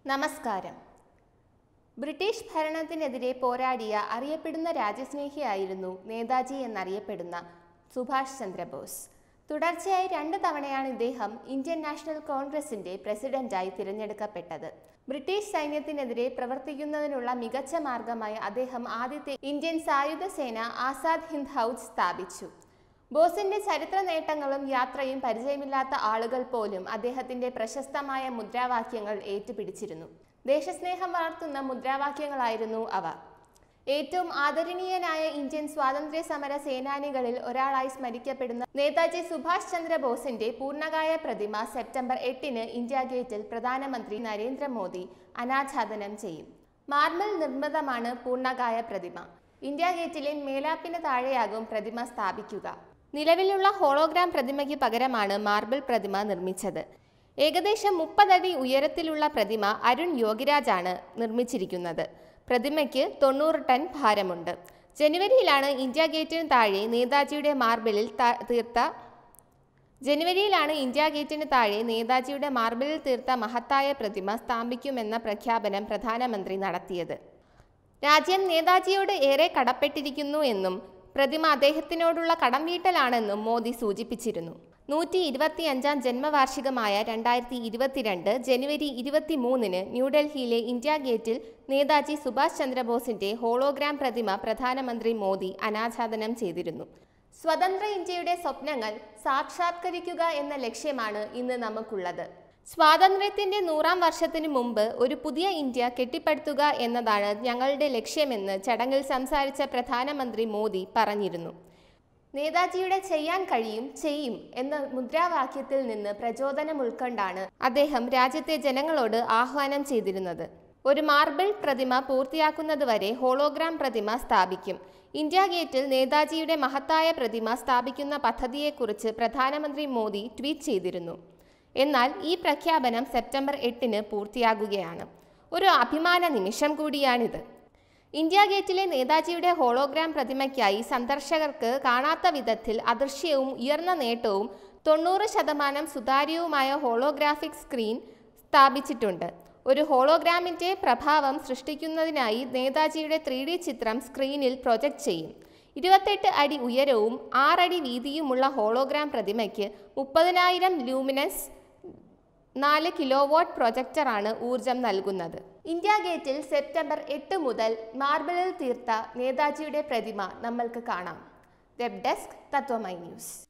നമസ്കാരം ബ്രിട്ടീഷ് ഭരണത്തിനെതിരെ പോരാടിയ അറിയപ്പെടുന്ന രാജ്യസ്നേഹിയായിരുന്നു നേതാജി എന്നറിയപ്പെടുന്ന സുഭാഷ് ചന്ദ്രബോസ് തുടർച്ചയായി രണ്ട് തവണയാണ് ഇദ്ദേഹം ഇന്ത്യൻ നാഷണൽ കോൺഗ്രസിന്റെ പ്രസിഡന്റായി തിരഞ്ഞെടുക്കപ്പെട്ടത് ബ്രിട്ടീഷ് സൈന്യത്തിനെതിരെ പ്രവർത്തിക്കുന്നതിനുള്ള മികച്ച മാർഗമായി അദ്ദേഹം ആദ്യത്തെ ഇന്ത്യൻ സായുധ സേന ആസാദ് ഹിന്ദ് ഹൗസ് സ്ഥാപിച്ചു ബോസിന്റെ ചരിത്ര നേട്ടങ്ങളും യാത്രയും പരിചയമില്ലാത്ത ആളുകൾ പോലും അദ്ദേഹത്തിന്റെ പ്രശസ്തമായ മുദ്രാവാക്യങ്ങൾ ഏറ്റുപിടിച്ചിരുന്നു ദേശസ്നേഹം വളർത്തുന്ന മുദ്രാവാക്യങ്ങളായിരുന്നു അവ ഏറ്റവും ആദരണീയനായ ഇന്ത്യൻ സ്വാതന്ത്ര്യ സമര സേനാനികളിൽ ഒരാളായി സ്മരിക്കപ്പെടുന്ന നേതാജി സുഭാഷ് ചന്ദ്രബോസിന്റെ പൂർണ്ണകായ പ്രതിമ സെപ്റ്റംബർ എട്ടിന് ഇന്ത്യ ഗേറ്റിൽ പ്രധാനമന്ത്രി നരേന്ദ്രമോദി അനാച്ഛാദനം ചെയ്യും മാർബിൾ നിർമ്മിതമാണ് പൂർണ്ണകായ പ്രതിമ ഇന്ത്യ ഗേറ്റിലെ മേലാപ്പിന് താഴെയാകും പ്രതിമ സ്ഥാപിക്കുക നിലവിലുള്ള ഹോളോഗ്രാം പ്രതിമയ്ക്ക് പകരമാണ് മാർബിൾ പ്രതിമ നിർമ്മിച്ചത് ഏകദേശം മുപ്പതടി ഉയരത്തിലുള്ള പ്രതിമ അരുൺ യോഗിരാജാണ് നിർമ്മിച്ചിരിക്കുന്നത് പ്രതിമയ്ക്ക് തൊണ്ണൂറ് ടൺ ഭാരമുണ്ട് ജനുവരിയിലാണ് ഇന്ത്യ ഗേറ്റിന് താഴെ നേതാജിയുടെ മാർബിളിൽ ത- തീർത്ത ജനുവരിയിലാണ് ഇന്ത്യ ഗേറ്റിന് താഴെ നേതാജിയുടെ മാർബിളിൽ തീർത്ത മഹത്തായ പ്രതിമ സ്ഥാപിക്കുമെന്ന പ്രഖ്യാപനം പ്രധാനമന്ത്രി നടത്തിയത് രാജ്യം നേതാജിയോട് ഏറെ കടപ്പെട്ടിരിക്കുന്നു എന്നും പ്രതിമ അദ്ദേഹത്തിനോടുള്ള കടം വീട്ടലാണെന്നും മോദി സൂചിപ്പിച്ചിരുന്നു നൂറ്റി ഇരുപത്തി അഞ്ചാം ജന്മവാർഷികമായ രണ്ടായിരത്തി ഇരുപത്തിരണ്ട് ജനുവരി ഇരുപത്തി മൂന്നിന് ന്യൂഡൽഹിയിലെ ഇന്ത്യ ഗേറ്റിൽ നേതാജി സുഭാഷ് ചന്ദ്രബോസിന്റെ ഹോളോഗ്രാം പ്രതിമ പ്രധാനമന്ത്രി മോദി അനാച്ഛാദനം ചെയ്തിരുന്നു സ്വതന്ത്ര ഇന്ത്യയുടെ സ്വപ്നങ്ങൾ സാക്ഷാത്കരിക്കുക എന്ന ലക്ഷ്യമാണ് ഇന്ന് നമുക്കുള്ളത് സ്വാതന്ത്ര്യത്തിന്റെ നൂറാം വർഷത്തിനു മുമ്പ് ഒരു പുതിയ ഇന്ത്യ കെട്ടിപ്പടുത്തുക എന്നതാണ് ഞങ്ങളുടെ ലക്ഷ്യമെന്ന് ചടങ്ങിൽ സംസാരിച്ച പ്രധാനമന്ത്രി മോദി പറഞ്ഞിരുന്നു നേതാജിയുടെ ചെയ്യാൻ കഴിയും ചെയ്യും എന്ന മുദ്രാവാക്യത്തിൽ നിന്ന് പ്രചോദനം ഉൾക്കൊണ്ടാണ് അദ്ദേഹം രാജ്യത്തെ ജനങ്ങളോട് ആഹ്വാനം ചെയ്തിരുന്നത് ഒരു മാർബിൾ പ്രതിമ പൂർത്തിയാക്കുന്നതുവരെ ഹോളോഗ്രാം പ്രതിമ സ്ഥാപിക്കും ഇന്ത്യ ഗേറ്റിൽ നേതാജിയുടെ മഹത്തായ പ്രതിമ സ്ഥാപിക്കുന്ന പദ്ധതിയെക്കുറിച്ച് പ്രധാനമന്ത്രി മോദി ട്വീറ്റ് ചെയ്തിരുന്നു എന്നാൽ ഈ പ്രഖ്യാപനം സെപ്റ്റംബർ എട്ടിന് പൂർത്തിയാകുകയാണ് ഒരു അഭിമാന നിമിഷം കൂടിയാണിത് ഇന്ത്യ ഗേറ്റിലെ നേതാജിയുടെ ഹോളോഗ്രാം പ്രതിമയ്ക്കായി സന്ദർശകർക്ക് കാണാത്ത വിധത്തിൽ അദൃശ്യവും ഉയർന്ന നേട്ടവും തൊണ്ണൂറ് ശതമാനം സുതാര്യവുമായ ഹോളോഗ്രാഫിക് സ്ക്രീൻ സ്ഥാപിച്ചിട്ടുണ്ട് ഒരു ഹോളോഗ്രാമിൻ്റെ പ്രഭാവം സൃഷ്ടിക്കുന്നതിനായി നേതാജിയുടെ ത്രീ ഡി ചിത്രം സ്ക്രീനിൽ പ്രൊജക്റ്റ് ചെയ്യും ഇരുപത്തെട്ട് അടി ഉയരവും ആറടി വീതിയുമുള്ള ഹോളോഗ്രാം പ്രതിമയ്ക്ക് മുപ്പതിനായിരം ലൂമിനസ് നാല് കിലോവാട്ട് പ്രൊജക്ടറാണ് ഊർജം നൽകുന്നത് ഇന്ത്യ ഗേറ്റിൽ സെപ്റ്റംബർ എട്ട് മുതൽ മാർബിളിൽ തീർത്ത നേതാജിയുടെ പ്രതിമ നമ്മൾക്ക് കാണാം വെബ് ഡെസ്ക് തത്വമൈ ന്യൂസ്